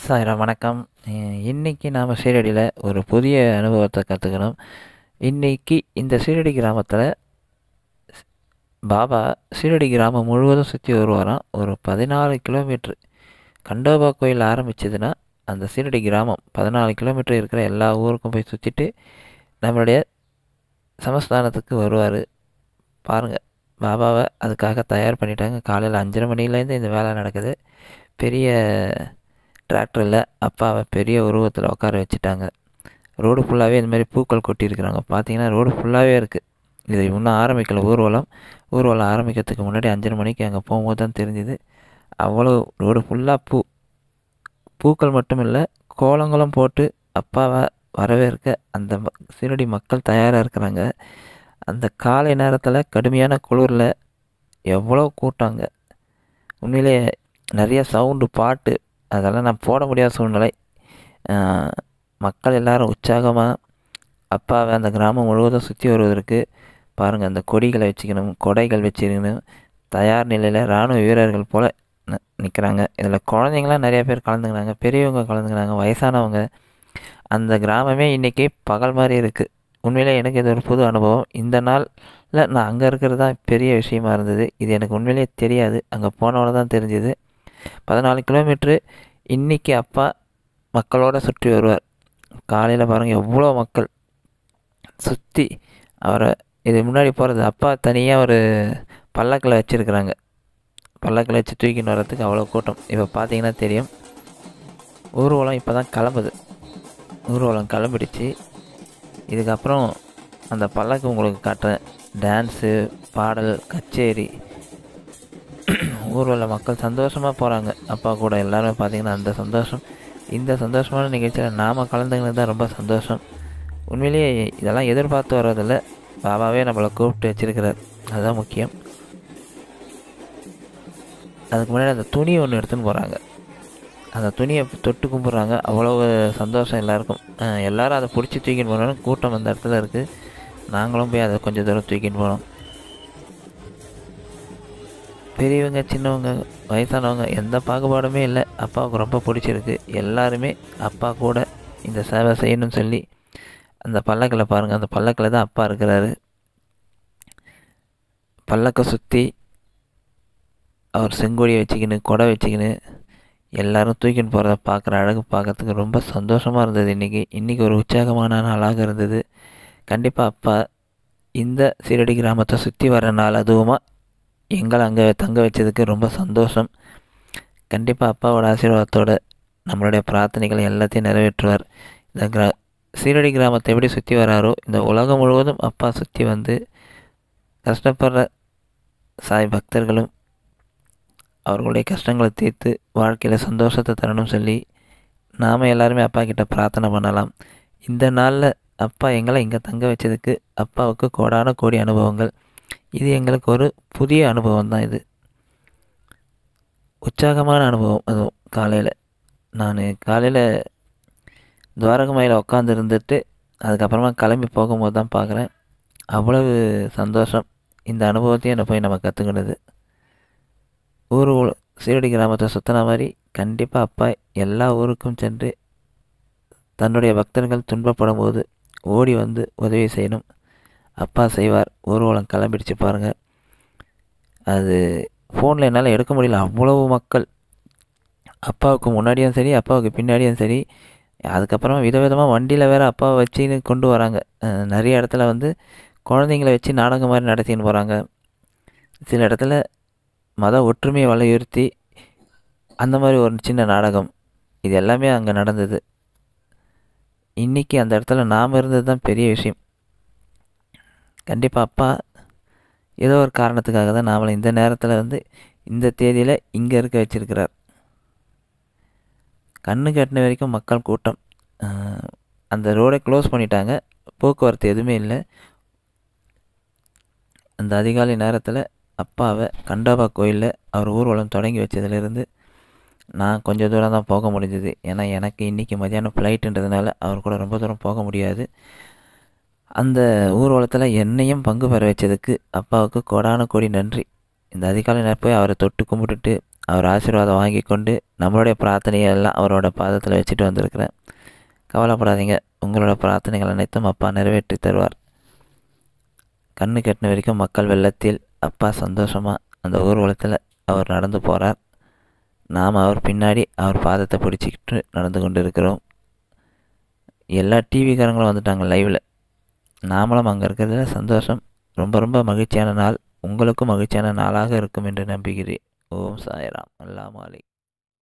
சாய்ராம் வணக்கம் இன்றைக்கி நாம் சீரடியில் ஒரு புதிய அனுபவத்தை கற்றுக்கணும் இன்றைக்கி இந்த சீரடி கிராமத்தில் பாபா சீரடி கிராமம் முழுவதும் சுற்றி வருவாராம் ஒரு பதினாலு கிலோமீட்ரு கண்டோபா கோயில் ஆரம்பிச்சதுன்னா அந்த சீரடி கிராமம் பதினாலு கிலோமீட்டர் இருக்கிற எல்லா ஊருக்கும் போய் சுற்றிட்டு நம்மளுடைய சமஸ்தானத்துக்கு வருவார் பாருங்கள் பாபாவை அதுக்காக தயார் பண்ணிட்டாங்க காலையில் அஞ்சரை மணிலேருந்து இந்த வேலை நடக்குது பெரிய டிராக்டரில் அப்பாவை பெரிய உருவத்தில் உட்கார வச்சுட்டாங்க ரோடு ஃபுல்லாகவே இந்த மாதிரி பூக்கள் கொட்டியிருக்கிறாங்க பார்த்தீங்கன்னா ரோடு ஃபுல்லாகவே இருக்குது இது இன்னும் ஆரம்பிக்கல ஊர்வலம் ஊர்வலம் ஆரம்பிக்கிறதுக்கு முன்னாடி அஞ்சரை மணிக்கு அங்கே போகும்போது தான் தெரிஞ்சுது அவ்வளோ ரோடு ஃபுல்லாக பூ பூக்கள் மட்டும் இல்லை கோலங்களும் போட்டு அப்பாவை வரவேற்க அந்த ம- சீரடி மக்கள் தயாராக இருக்கிறாங்க அந்த காலை நேரத்தில் கடுமையான குளிரில் எவ்வளோ கூட்டாங்க உண்மையிலே நிறைய சவுண்டு பாட்டு அதெல்லாம் நான் போட முடியாத சூழ்நிலை ஆஹ், மக்கள் எல்லாரும் உற்சாகமாக அப்பாவை அந்த கிராமம் முழுவதும் சுற்றி வருவதற்கு பாருங்கள் அந்த கொடிகளை வச்சுக்கணும் கொடைகள் வச்சுக்கணும் தயார் நிலையில் இராணுவ வீரர்கள் போல் நிற்கிறாங்க இதில் குழந்தைங்களாம் நிறைய பேர் கலந்துக்கிறாங்க பெரியவங்க கலந்துக்கிறாங்க வயசானவங்க அந்த கிராமமே இன்றைக்கி பகல் மாதிரி இருக்குது உண்மையிலே எனக்கு இது ஒரு புது அனுபவம் இந்த நாளில் நான் அங்கே இருக்கிறது தான் பெரிய விஷயமா இருந்தது இது எனக்கு உண்மையிலேயே தெரியாது அங்கே போனவன தான் தெரிஞ்சுது பதினாலு கிலோமீட்ரு இன்றைக்கி அப்பா மக்களோடு சுற்றி வருவார் காலையில் பாருங்கள் எவ்வளோ மக்கள் சுற்றி அவரை இது முன்னாடி போகிறது அப்பா தனியாக ஒரு பல்லக்கில் வச்சுருக்குறாங்க பல்லக்கில் வச்சு தூக்கின்னு வர்றதுக்கு அவ்வளோ கூட்டம் இப்போ பார்த்தீங்கன்னா தெரியும் ஊர்வலம் இப்போ தான் கிளம்புது ஊர்வலம் கிளம்பிடுச்சு இதுக்கப்புறம் அந்த பல்லக்கு உங்களுக்கு காட்டுறேன் டான்ஸு பாடல் கச்சேரி ஊர்வல மக்கள் சந்தோஷமாக போகிறாங்க அப்பா கூட எல்லாருமே பார்த்தீங்கன்னா அந்த சந்தோஷம் இந்த சந்தோஷமான நிகழ்ச்சியில் நாம் கலந்துக்கினது தான் ரொம்ப சந்தோஷம் உண்மையிலேயே இதெல்லாம் எதிர்பார்த்து வர்றதில்ல பாபாவே நம்மளை கூப்பிட்டு வச்சிருக்கிறார் அதுதான் முக்கியம் அதுக்கு முன்னாடி அந்த துணி ஒன்று எடுத்துன்னு போகிறாங்க அந்த துணியை தொட்டு கும்பிட்றாங்க அவ்வளோ சந்தோஷம் எல்லாருக்கும் அஹ் எல்லாரும் அதை பிடிச்சி தூக்கின்னு போனாலும் கூட்டம் அந்த இடத்துல இருக்குது நாங்களும் போய் அதை கொஞ்சம் தூரம் தூக்கின்னு போனோம் பெரியவங்க சின்னவங்க வயசானவங்க எந்த பாகுபாடுமே இல்லை அப்பாவுக்கு ரொம்ப பிடிச்சிருக்கு எல்லாருமே அப்பா கூட இந்த சேவை செய்யணும்னு சொல்லி அந்த பல்லக்கில் பாருங்கள் அந்த பல்லக்கில் தான் அப்பா இருக்கிறாரு பல்லக்கை சுற்றி அவர் செங்கோடியை வச்சுக்கின்னு கொடை வச்சுக்கின்னு எல்லாரும் தூக்கின்னு போகிறத பார்க்குற அழகு பார்க்கறதுக்கு ரொம்ப சந்தோஷமாக இருந்தது இன்றைக்கி இன்றைக்கி ஒரு உற்சாகமான நாளாக இருந்தது கண்டிப்பாக அப்பா இந்த சீரடி கிராமத்தை சுற்றி வர நாள் அதுவுமா எங்களை அங்கே தங்க வச்சதுக்கு ரொம்ப சந்தோஷம் கண்டிப்பாக அப்பாவோட ஆசீர்வாதத்தோட நம்மளுடைய பிரார்த்தனைகளை எல்லாத்தையும் நிறைவேற்றுவார் இந்த கிரா சீரடி கிராமத்தை எப்படி சுற்றி வராரோ இந்த உலகம் முழுவதும் அப்பா சுற்றி வந்து கஷ்டப்படுற சாய் பக்தர்களும் அவர்களுடைய கஷ்டங்களை தீர்த்து வாழ்க்கையில் சந்தோஷத்தை தரணும் சொல்லி நாம் எல்லாருமே அப்பா கிட்ட பிரார்த்தனை பண்ணலாம் இந்த நாளில் அப்பா எங்களை இங்கே தங்க வச்சதுக்கு அப்பாவுக்கு கோடான கோடி அனுபவங்கள் இது எங்களுக்கு ஒரு புதிய அனுபவம் தான் இது உற்சாகமான அனுபவம் அதுவும் காலையில் நான் காலையில் துவாரகமாயில் உட்காந்து இருந்துட்டு அதுக்கப்புறமா கிளம்பி போகும்போது தான் பார்க்குறேன் அவ்வளவு சந்தோஷம் இந்த அனுபவத்தையும் என்னை போய் நம்ம கற்றுக்கினது ஊர் ஊ- சீரடி கிராமத்தை சுற்றின மாதிரி கண்டிப்பாக அப்பா எல்லா ஊருக்கும் சென்று தன்னுடைய பக்தர்கள் துன்பப்படும் போது ஓடி வந்து உதவி செய்யணும் அப்பா செய்வார் ஊர்வலம் கிளம்பிடுச்சு பாருங்கள் அது ஃபோனில் என்னால் எடுக்க முடியல அவ்வளவு மக்கள் அப்பாவுக்கு முன்னாடியும் சரி அப்பாவுக்கு பின்னாடியும் சரி அதுக்கப்புறமா விதவிதமாக வண்டியில் வேறு அப்பாவை வச்சுன்னு கொண்டு வராங்க அஹ் நிறைய இடத்துல வந்து குழந்தைங்கள வச்சு நாடகம் மாதிரி நடத்தின்னு போகிறாங்க சில இடத்துல மத ஒற்றுமையை வலியுறுத்தி அந்த மாதிரி ஒரு சின்ன நாடகம் இது எல்லாமே அங்கே நடந்தது இன்றைக்கி அந்த இடத்துல நாம் இருந்தது தான் பெரிய விஷயம் கண்டிப்பாக அப்பா ஏதோ ஒரு காரணத்துக்காக தான் நாமளை இந்த நேரத்தில் வந்து இந்த தேதியில் இங்கே இருக்க வச்சிருக்கிறார் கண்ணு கட்டின வரைக்கும் மக்கள் கூட்டம் அஹ் அந்த ரோடை க்ளோஸ் பண்ணிட்டாங்க போக்குவரத்து எதுவுமே இல்லை அந்த அதிகாலை நேரத்தில் அப்பாவை கண்டோபா கோயிலில் அவர் ஊர்வலம் தொடங்கி வச்சதுலேருந்து நான் கொஞ்சம் தூரம் தான் போக முடிஞ்சது ஏன்னா எனக்கு இன்றைக்கி மதியானம் ஃப்ளைட்டுன்றதுனால அவர் கூட ரொம்ப தூரம் போக முடியாது அந்த ஊர்வலத்தில் என்னையும் பங்கு பெற வச்சதுக்கு அப்பாவுக்கு கோடான கோடி நன்றி இந்த அதிகாலை நேரம் போய் அவரை தொட்டு கும்பிட்டுட்டு அவர் ஆசீர்வாதம் வாங்கி கொண்டு நம்மளுடைய பிரார்த்தனையை எல்லாம் அவரோட பாதத்தில் வச்சுட்டு வந்திருக்கிறேன் கவலைப்படாதீங்க உங்களோட பிரார்த்தனைகள் அனைத்தும் அப்பா நிறைவேற்றி தருவார் கண்ணு கெட்டின வரைக்கும் மக்கள் வெள்ளத்தில் அப்பா சந்தோஷமாக அந்த ஊர்வலத்தில் அவர் நடந்து போகிறார் நாம் அவர் பின்னாடி அவர் பாதத்தை பிடிச்சிக்கிட்டு நடந்து கொண்டு இருக்கிறோம் எல்லா டிவிக்காரங்களும் வந்துட்டாங்க லைவில் நாமளும் அங்கே இருக்கிறதுல சந்தோஷம் ரொம்ப ரொம்ப மகிழ்ச்சியான நாள் உங்களுக்கும் மகிழ்ச்சியான நாளாக இருக்கும் என்று நம்புகிறேன் ஓம் சாய்ராம் அல்லாமலை